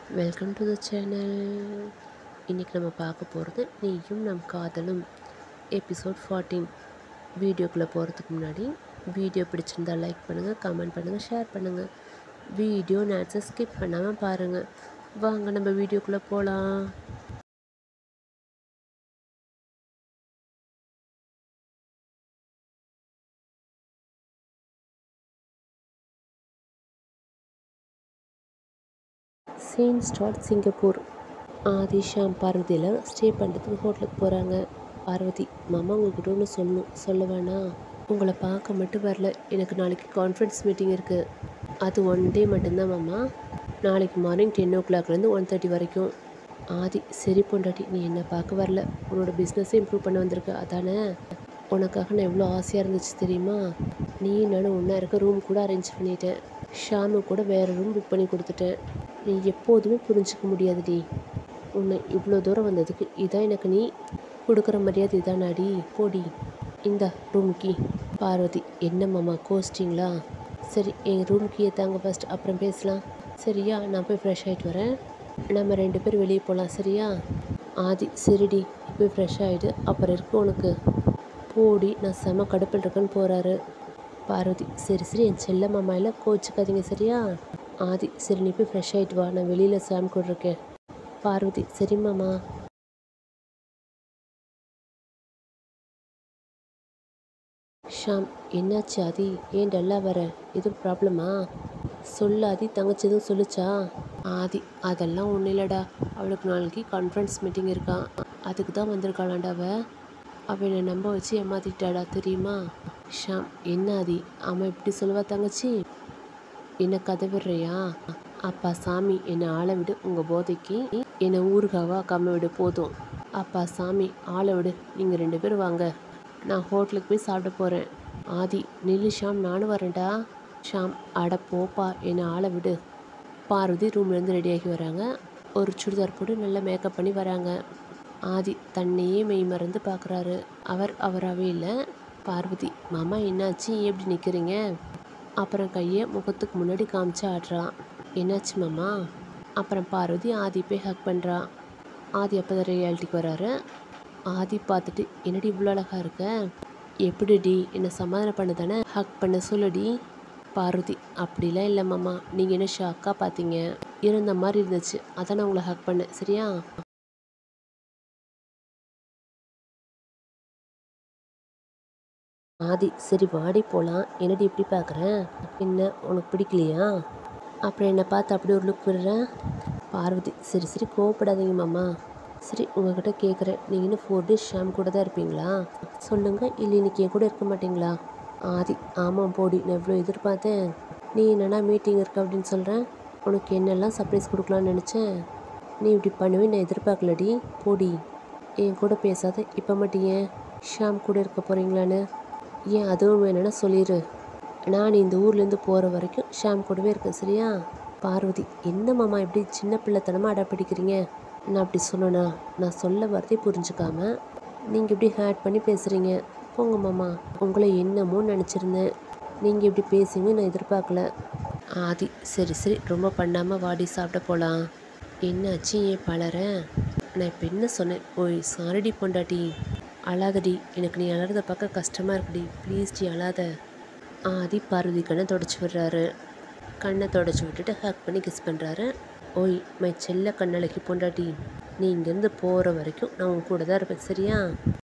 welcome to the channel இன்றைக்கி நம்ம பார்க்க போகிறது நீயும் நம் காதலும் எபிசோட் ஃபார்ட்டீன் வீடியோக்குள்ளே போகிறதுக்கு முன்னாடி வீடியோ பிடிச்சிருந்தா லைக் பண்ணுங்கள் கமெண்ட் பண்ணுங்கள் ஷேர் பண்ணுங்கள் வீடியோ நேரத்தை ஸ்கிப் பண்ணாமல் பாருங்கள் வாங்க நம்ம வீடியோக்குள்ளே போகலாம் சீன் ஸ்டார்ட் சிங்கப்பூர் ஆதி ஷாம் பார்வதியில் ஸ்டே பண்ணுறதுக்கு ஹோட்டலுக்கு போகிறாங்க பார்வதி மாமா உங்ககிட்ட ஒன்று சொல்லணும் சொல்ல வேணாம் உங்களை பார்க்க மட்டும் வரல எனக்கு நாளைக்கு கான்ஃபரன்ஸ் மீட்டிங் இருக்குது அது ஒன் டே மட்டும்தான் மாமா நாளைக்கு மார்னிங் டென் ஓ கிளாக்லேருந்து ஒன் தேர்ட்டி வரைக்கும் ஆதி சரி பொண்டாட்டி நீ என்னை பார்க்க வரல உன்னோட பிஸ்னஸை இம்ப்ரூவ் பண்ண வந்திருக்க அதானே உனக்காக நான் எவ்வளோ ஆசையாக இருந்துச்சு தெரியுமா நீ நானும் ஒன்றா இருக்க ரூம் கூட அரேஞ்ச் பண்ணிட்டேன் ஷாமு கூட வேறு ரூம் புக் பண்ணி கொடுத்துட்டேன் நீ எப்போதுமே புரிஞ்சிக்க முடியாதுடி உன்னை இவ்வளோ தூரம் வந்ததுக்கு இதான் எனக்கு நீ கொடுக்குற மரியாதை இதானாடி போடி இந்த ரூம் கீ பார்வதி என்ன மாமா கோச்சிட்டிங்களா சரி என் ரூம் கீயை தாங்க ஃபர்ஸ்ட் அப்புறம் பேசலாம் சரியா நான் போய் ஃப்ரெஷ் ஆகிட்டு வரேன் நம்ம ரெண்டு பேரும் வெளியே போகலாம் சரியா ஆதி சரிடி போய் ஃப்ரெஷ் ஆகிடு அப்புறம் இருக்கு உனக்கு போடி நான் செம கடுப்பில் இருக்கேன்னு போகிறாரு பார்வதி சரி சரி என் செல்ல மாமாயில் கோச்சிக்காதீங்க சரியா ஆதி சரி நீ போய் ஃப்ரெஷ் ஆகிட்டு வா நான் வெளியில் சாம் கூட இருக்கேன் பார்வதி சரி மாமா ஷாம் என்னாச்சு ஆதி ஏன் டல்லாக வர எதுவும் ப்ராப்ளமா சொல்ல ஆதி தங்கச்சி எதுவும் சொல்லுச்சா ஆதி அதெல்லாம் ஒன்றும் இல்லைடா அவளுக்கு நாளைக்கு கான்ஃபரன்ஸ் மீட்டிங் இருக்கான் அதுக்கு தான் வந்திருக்காளாண்டா அவ அவள் என்னை நம்ப வச்சு ஏமாத்திட்டாடா தெரியுமா ஷாம் என்ன ஆதி அவன் இப்படி சொல்லுவா தங்கச்சி என்ன கதை விடுறியா அப்பா சாமி என்னை ஆளை விடு உங்கள் போதைக்கு என்னை ஊருகாவா கம்ம விடு போதும் அப்பா சாமி ஆளை விடு நீங்கள் ரெண்டு பேரும் வாங்க நான் ஹோட்டலுக்கு போய் சாப்பிட போகிறேன் ஆதி நில்லு ஷாம் நானும் வரேன்டா ஷாம் அட போப்பா என்னை ஆளை விடு பார்வதி ரூம்லேருந்து ரெடியாகி வராங்க ஒரு சுடிதார் போட்டு நல்லா மேக்கப் பண்ணி வராங்க ஆதி தன்னையே மெய் மறந்து பார்க்குறாரு அவர் அவராகவே இல்லை பார்வதி மாமா என்னாச்சு ஏன் எப்படி நிற்கிறீங்க அப்புறம் கையை முகத்துக்கு முன்னாடி காமிச்சு ஆடுறான் என்னாச்சு மாமா அப்புறம் பார்வதி ஆதி போய் ஹக் பண்ணுறா ஆதி அப்போ தான் ரியாலிட்டிக்கு வராரு ஆதி பார்த்துட்டு என்னடி இவ்வளோ அழகாக இருக்க எப்படிடி என்னை சமாதானம் பண்ண தானே ஹக் பண்ண சொல்லுடி பார்வதி அப்படிலாம் இல்லை மாமா நீங்கள் என்ன ஷாக்காக பார்த்தீங்க இருந்த மாதிரி இருந்துச்சு அதான் நான் உங்களை ஹக் பண்ணேன் சரியா ஆதி சரி வாடி போகலாம் என்னடி இப்படி பார்க்குறேன் என்ன உனக்கு பிடிக்கலையா அப்புறம் என்னை பார்த்து அப்படி ஒரு லுக் விடுறேன் பார்வதி சரி சரி கோவப்படாதீங்க மாமா சரி உங்ககிட்ட கேட்குறேன் நீங்கள் இன்னும் ஃபோர் டேஸ் ஷாம் கூட தான் இருப்பீங்களா சொல்லுங்கள் இல்லை இன்னைக்கு என் கூட இருக்க மாட்டீங்களா ஆதி ஆமாம் போடி நான் எவ்வளோ எதிர்பார்த்தேன் நீ என்னடா மீட்டிங் இருக்கு அப்படின்னு சொல்கிறேன் உனக்கு என்னெல்லாம் சர்ப்ரைஸ் கொடுக்கலான்னு நினச்சேன் நீ இப்படி பண்ணுவே நான் எதிர்பார்க்கலடி போடி என் கூட பேசாத இப்போ மட்டும் ஏன் ஷாம் கூட இருக்க போகிறீங்களான்னு ஏன் அதுவும் வேணும்னா சொல்லிடு நான் இந்த ஊர்லேருந்து போகிற வரைக்கும் ஷாம் கூடவே இருக்கேன் சரியா பார்வதி என்ன மாமா இப்படி சின்ன பிள்ளைத்தனமாக அடப்பிடிக்கிறீங்க நான் அப்படி சொன்னேனா நான் சொல்ல வார்த்தையை புரிஞ்சுக்காம நீங்கள் இப்படி ஹேட் பண்ணி பேசுகிறீங்க போங்க மாமா உங்களை என்னமோ நினச்சிருந்தேன் நீங்கள் இப்படி பேசுங்க நான் எதிர்பார்க்கல ஆதி சரி சரி ரொம்ப பண்ணாமல் வாடி சாப்பிட போகலாம் என்னாச்சு ஏன் பலறேன் நான் இப்போ என்ன சொன்னேன் ஓய் சாரிடி பொண்டாட்டி அழாதடி எனக்கு நீ அழறத பார்க்க கஷ்டமாக இருக்குடி ப்ளீஸ் டி அழாத ஆதி பார்வதி கண்ணை தொடச்சி விடுறாரு கண்ணை தொடச்சி விட்டுட்டு ஹக் பண்ணி கிஸ் பண்ணுறாரு ஓய் மை செல்ல கண்ணழகி பொண்டாட்டி நீ இங்கேருந்து போகிற வரைக்கும் நான் உன் கூட தான் இருப்பேன் சரியா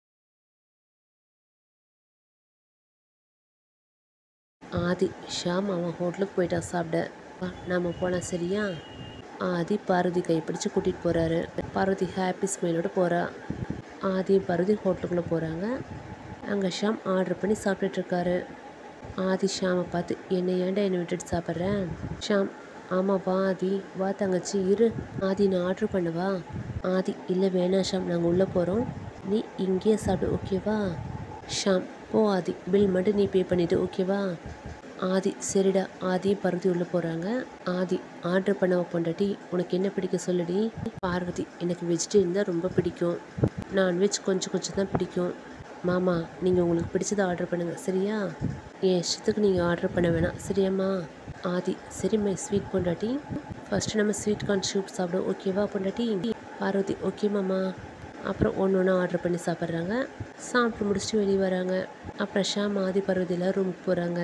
ஆதி ஷாம் அவன் ஹோட்டலுக்கு போயிட்டா சாப்பிட வா நாம போகலாம் சரியா ஆதி பார்வதி கைப்பிடிச்சு கூட்டிகிட்டு போகிறாரு பார்வதி ஹாப்பி ஸ்மைலோடு போகிறா ஆதி பார்வதி ஹோட்டலுக்குள்ளே போகிறாங்க அங்கே ஷாம் ஆர்டர் பண்ணி சாப்பிட்டுட்ருக்காரு ஆதி ஷாமை பார்த்து என்னை ஏன்டா என்னை விட்டுட்டு சாப்பிட்றேன் ஷாம் ஆமாம் வா ஆதி வா தங்கச்சி இரு ஆதி நான் ஆர்டர் பண்ணவா ஆதி இல்லை வேணாம் ஷாம் நாங்கள் உள்ளே போகிறோம் நீ இங்கேயே சாப்பிடு ஓகேவா ஷாம் போ ஆதி பில் மட்டும் நீ பே பண்ணிவிடு ஓகேவா ஆதி சரிடா ஆதி பருத்தி உள்ளே போகிறாங்க ஆதி ஆர்டர் பண்ணவ பொண்டாட்டி உனக்கு என்ன பிடிக்க சொல்லுடி பார்வதி எனக்கு வெஜிடேரியன் தான் ரொம்ப பிடிக்கும் நான்வெஜ் கொஞ்சம் கொஞ்சம் தான் பிடிக்கும் மாமா நீங்கள் உங்களுக்கு பிடிச்சதை ஆர்டர் பண்ணுங்கள் சரியா என் இஷ்டத்துக்கு நீங்கள் ஆர்டர் பண்ண வேணாம் சரியாம்மா ஆதி சரி மை ஸ்வீட் பொண்டாட்டி ஃபஸ்ட்டு நம்ம ஸ்வீட் கார்ன் சூப் சாப்பிடுவோம் ஓகேவா பொண்டாட்டி பார்வதி ஓகே மாமா அப்புறம் ஒன்று ஒன்றா ஆர்டர் பண்ணி சாப்பிட்றாங்க சாப்பிட்டு முடிச்சுட்டு வெளியே வராங்க அப்புறம் ஷாம் ஆதி பார்வதியில் ரூமுக்கு போகிறாங்க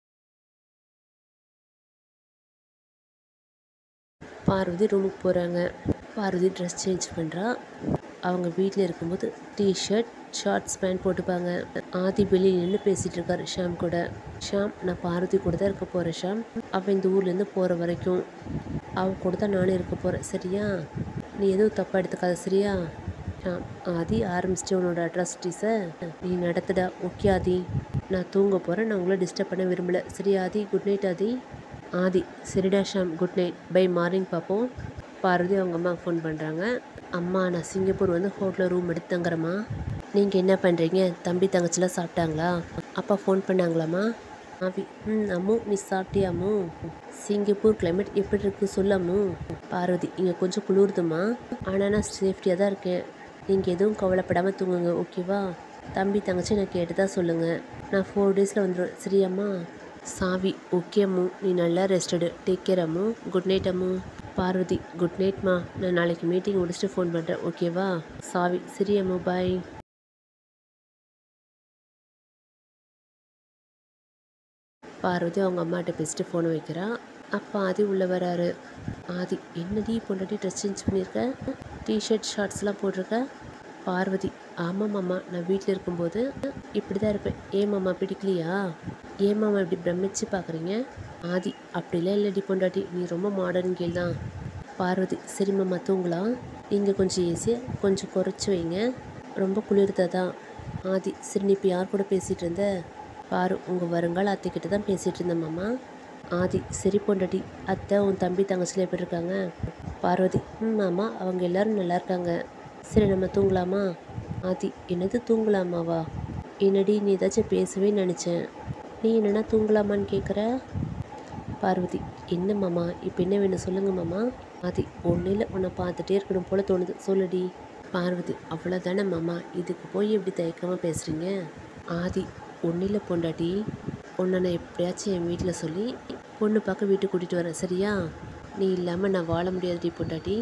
பார்வதி ரூமுக்கு போகிறாங்க பார்வதி ட்ரெஸ் சேஞ்ச் பண்ணுறா அவங்க வீட்டில் இருக்கும்போது டிஷர்ட் ஷார்ட்ஸ் பேண்ட் போட்டுப்பாங்க ஆதி வெளியே நின்று பேசிகிட்டு இருக்காரு ஷாம் கூட ஷாம் நான் பார்வதி கூட தான் இருக்க போகிறேன் ஷாம் அவன் இந்த ஊர்லேருந்து போகிற வரைக்கும் அவன் கூட தான் நானும் இருக்க போகிறேன் சரியா நீ எதுவும் தப்பாக எடுத்துக்காத சரியா ஷாம் ஆதி ஆரம்பிச்சிட்டு உன்னோட அட்ராசிட்டிஸை நீ நடத்துடா ஓகே ஆதி நான் தூங்க போகிறேன் நான் உங்களை டிஸ்டர்ப் பண்ண விரும்பல சரியா ஆதி குட் நைட் ஆதி ஆதி சரிடா Sham good night bye morning பார்ப்போம் பார்வதி அவங்க அம்மாவுக்கு ஃபோன் பண்ணுறாங்க அம்மா நான் சிங்கப்பூர் வந்து ஹோட்டலில் ரூம் எடுத்து தங்குறேம்மா நீங்கள் என்ன பண்ணுறீங்க தம்பி தங்கச்சிலாம் சாப்பிட்டாங்களா அப்பா ஃபோன் பண்ணாங்களாம்மா ஆவி ம் அம்மு நீ சாப்பிட்டியா அம்மு சிங்கப்பூர் கிளைமேட் எப்படி இருக்கு சொல்லு அம்மு பார்வதி இங்கே கொஞ்சம் குளிருதுமா ஆனால் நான் சேஃப்டியாக தான் இருக்கேன் நீங்கள் எதுவும் கவலைப்படாமல் தூங்குங்க ஓகேவா தம்பி தங்கச்சி நான் கேட்டு தான் சொல்லுங்கள் நான் ஃபோர் டேஸில் வந்துடுவேன் சரியாம்மா சாவி ஓகே அம்மு நீ நல்லா ரெஸ்ட் எடு take care Ammu good night Ammu Parvathi good நைட்மா நான் நாளைக்கு மீட்டிங் முடிச்சுட்டு ஃபோன் பண்ணுறேன் ஓகேவா சாவி சரி அம்மு பாய் பார்வதி அவங்க அம்மாட்ட பேசிட்டு ஃபோனை வைக்கிறா அப்பா ஆதி உள்ளே வராரு ஆதி என்னடி பொண்டாட்டி ட்ரெஸ் சேஞ்ச் பண்ணியிருக்க டிஷர்ட் ஷார்ட்ஸ்லாம் போட்டிருக்க பார்வதி ஆமாம் மாமா நான் வீட்டில் இருக்கும்போது இப்படி தான் இருப்பேன் ஏன் மாமா பிடிக்கலையா ஏன் மாமா இப்படி பிரமிச்சு பார்க்குறீங்க ஆதி அப்படிலாம் இல்லடி பொண்டாட்டி நீ ரொம்ப மாடர்ன் கேள் தான் பார்வதி சரி மாமா தூங்கலாம் நீங்கள் கொஞ்சம் ஏசியை கொஞ்சம் குறைச்சி வைங்க ரொம்ப குளிர்ததான் ஆதி சரி நீ இப்போ யார் கூட பேசிகிட்டு இருந்த பாரு உங்கள் வருங்கால அத்தைக்கிட்ட தான் பேசிகிட்டு இருந்தேன் மாமா ஆதி சரி பொண்டாட்டி அத்தை உன் தம்பி தங்கச்சியில் எப்படி இருக்காங்க பார்வதி ம் மாமா அவங்க எல்லாரும் நல்லா இருக்காங்க சரி நம்ம தூங்கலாமா ஆதி என்னது தூங்கலாமாவா என்னடி நீ ஏதாச்சும் பேசவே நினச்சேன் நீ என்னென்னா தூங்கலாமான்னு கேட்குற பார்வதி என்ன மாமா இப்போ என்ன வேணும் சொல்லுங்க மாமா ஆதி ஒன்றும் இல்லை உன்னை பார்த்துட்டே இருக்கணும் போல தோணுது சொல்லுடி பார்வதி அவ்வளோதானே மாமா இதுக்கு போய் எப்படி தயக்கமாக பேசுகிறீங்க ஆதி ஒன்றும் இல்லை பொண்டாட்டி உன்னை நான் எப்படியாச்சும் என் வீட்டில் சொல்லி பொண்ணு பார்க்க வீட்டுக்கு கூட்டிகிட்டு வரேன் சரியா நீ இல்லாமல் நான் வாழ முடியாதுடி பொண்டாட்டி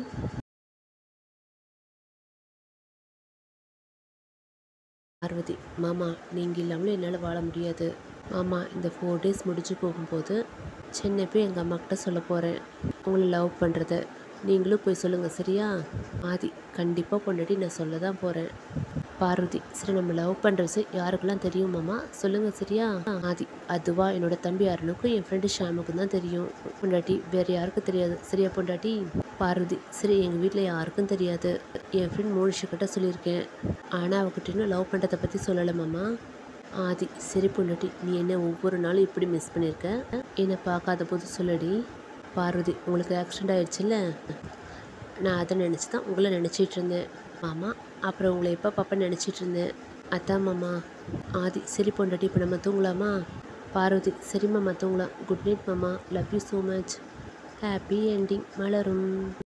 பார்வதி மாமா நீங்கள் இல்லாமலும் என்னால் வாழ முடியாது மாமா இந்த ஃபோர் டேஸ் முடிஞ்சு போகும்போது சென்னை போய் எங்கள் அம்மாக்கிட்ட சொல்ல போகிறேன் உங்களை லவ் பண்ணுறத நீங்களும் போய் சொல்லுங்கள் சரியா ஆதி கண்டிப்பாக பொண்டாட்டி நான் சொல்ல தான் போகிறேன் பார்வதி சரி நம்ம லவ் பண்ணுற விஷயம் யாருக்கெல்லாம் தெரியும் மாமா சொல்லுங்கள் சரியா ஆதி அதுவா என்னோட தம்பி அருணுக்கும் என் ஃப்ரெண்டு ஷாமுக்கும் தான் தெரியும் பொண்டாட்டி வேறு யாருக்கும் தெரியாது சரியா பொண்டாட்டி பார்வதி சரி எங்கள் வீட்டில் யாருக்கும் தெரியாது என் ஃப்ரெண்ட் மோனிஷிக்கிட்ட சொல்லியிருக்கேன் ஆனால் அவகிட்ட இன்னும் லவ் பண்ணுறதை பற்றி சொல்லலை மாமா ஆதி சரி பொண்டாட்டி நீ என்ன ஒவ்வொரு நாளும் இப்படி மிஸ் பண்ணியிருக்க என்னை பார்க்காத போது சொல்லடி பார்வதி உங்களுக்கு ஆக்சிடெண்ட் ஆயிடுச்சுல்ல நான் அதை நினச்சி தான் உங்களை நினச்சிட்டு இருந்தேன் மாமா அப்புறம் உங்களை எப்போ பாப்பா நினச்சிட்டு இருந்தேன் அதான் மாமா ஆதி சரி பொண்டாட்டி இப்போ நம்ம தூங்கலாமா பார்வதி சரி மாமா தூங்கலாம் குட் நைட் மாமா love you so much happy ending மலரும்